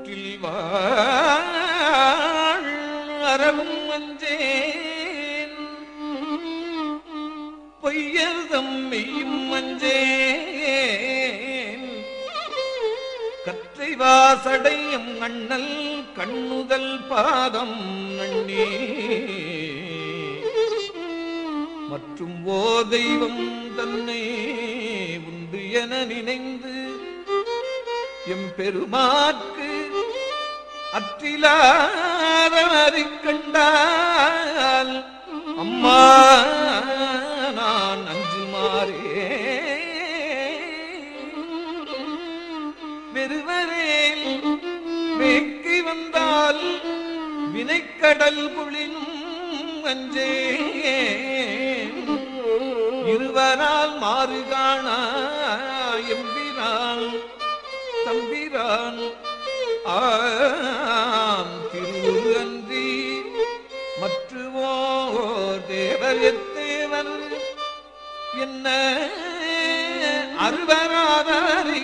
ஊற்றில் வாழ் அறவும் மஞ்சேன் பொய்யர்தம் மெய்யும் மஞ்சேன் கற்றை வாசடையும் அண்ணல் கண்ணுதல் பாதம் நன்னே மற்றும் ஓ தெய்வம் தன்னை உண்டு என நினைந்து எம் பெருமாற்கு அற்றிலாரவரைக் கண்டால் அம்மா நான் அஞ்சுமாறே வெறுவரேல் வேட்கை வந்தால் வினைக்கடல் பொழினும் அஞ்சே இருவரால் மாறு காணா எம்பிரான் தம்பிரான் ஆம் திருவுரு அன்றி மற்றுவோ தேவர் எத்தேவர் என்ன அறுவராதாரை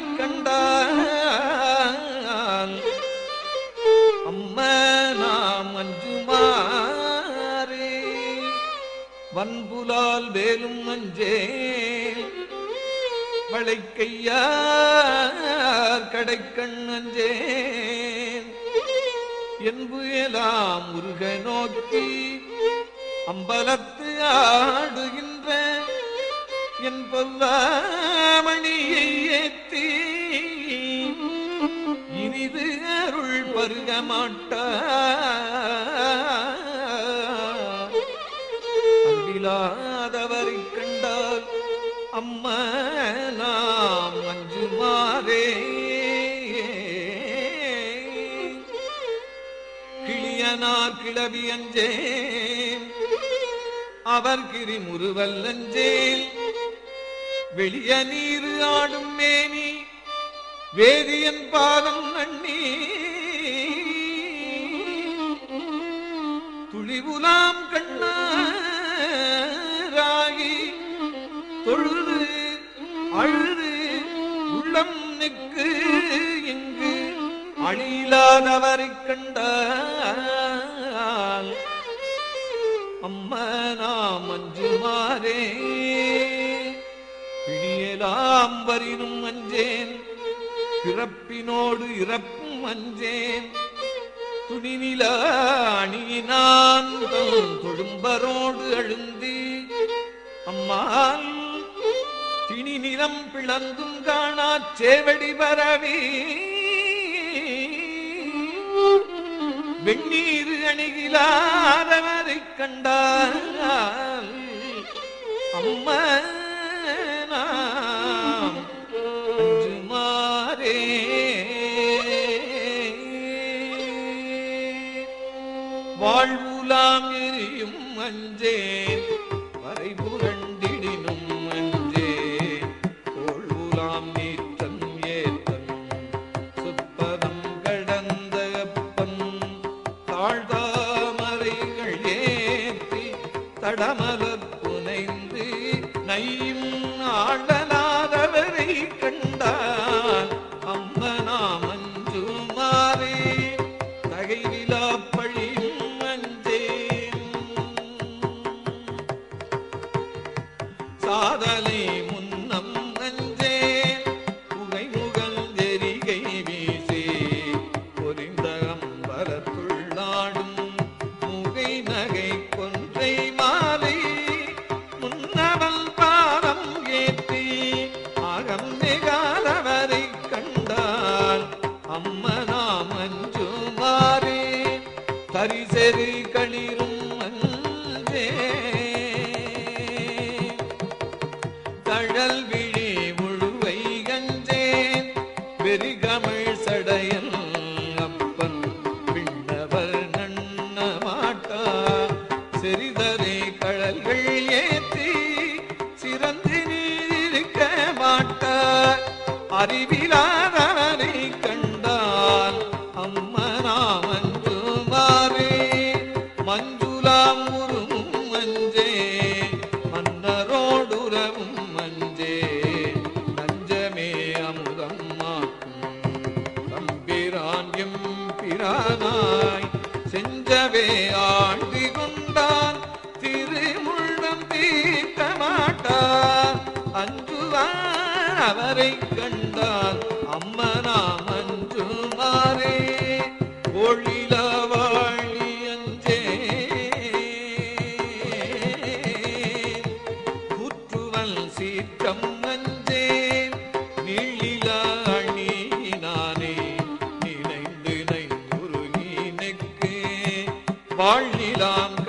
கண்டால் அம்ம நாம் அஞ்சுமாறே வன்புலால் வேலும் அஞ்சே வளைக்கையார் கடைக்கண் அஞ்சேன் என்பு எல்லாம் முருக நோக்கி அம்பலத்து ஆடுகின்ற என் பொல்லாமணியை ஏத்தி இனிது அருள் பருக மாட்டா அன்பிலாதவரை கண்டால் அம்மா நாம் அஞ்சுமாறே கிளியனார் கிளவி அஞ்சேன் அவர் கிரி முறுவல் அஞ்சேல் வெளிய நீர் ஆடும் மேனி வேதியன் பாதம் நன்னி துளிவுலாம் கண்ணாராகி தொழுது அழுது உள்ளம் நிற்கு இங்கு அழியிலாதவரைக் கண்டால் அம்மா நாம் அஞ்சுமாறே பிடியலாம் வரினும் அஞ்சேன் பிறப்பினோடு இறப்பும் அஞ்சேன் துணிநில அணியினான் தம் தொழும்பரோடு அழுந்தி அம்மாள் திணி நிலம் பிளந்தும் காணாச் சேவடி பரவி வெந்நீர் அணிகிலாதவரைக் கண்டால் அம்மா நாம் அஞ்சுமாறே வாழ்வுலாம் எரியும் அஞ்சேன் வரைபுரண்டிடினும் அஞ்சேன் தோழ்வுலாம் நீத்தன் ஏத்தன் சுப்பதம் கடந்த அப்பன் தாழ்தாமரைகள் ஏற்றி தடமலர் புனைந்து நையும் ஆடலாதவரை கண்டான் அம்மனாம் அஞ்சுமாறே தகைவிலா பழியும் அஞ்சேன் சாதலை முன்னம் அஞ்சேன் புகை முகல் எரிகை வீசி பொறிந்த அம்பலத்துள்ளாடும் முகை நகை கொன்றை மாலை முன்னவல் பாதம் ஏற்றி அகம் நிகாலவரை கண்டால் அம்மனாம் அஞ்சுமாறே தரிசெறி களிரும் அஞ்சே தழல் விழி முழுவை கஞ்சேன் வெறிகமிழ் சடையல் அப்பன் பின்னவர் நன்ன மாட்டா செறிதரை கழல்கள் ஏற்றி சிறந்து நீருக்க மாட்டா அறிவிலாதவரை கண்டால் அம்மனாம் அஞ்சுமாறே மஞ்சுலாம் உருமும் மஞ்சே மன்னரோடுறவும் மஞ்சே நஞ்சமே அமுதம் மாக்கும் தம்பிரான் எம் பிரானாய் செஞ்சவே ஆண்டு கொண்டான் திருமுள்ளம் தீர்க்க மாட்டார் அஞ்சுவார் அவரை கண்டால் அம்மனாம் அஞ்சுமாறே ஒளில வாழி அஞ்சே கூற்றுவல் சீற்றம் அஞ்சேன் நீளில அணியினானே நினைந்து நைந்துருகி நெக்கு வாழ்நிலாம்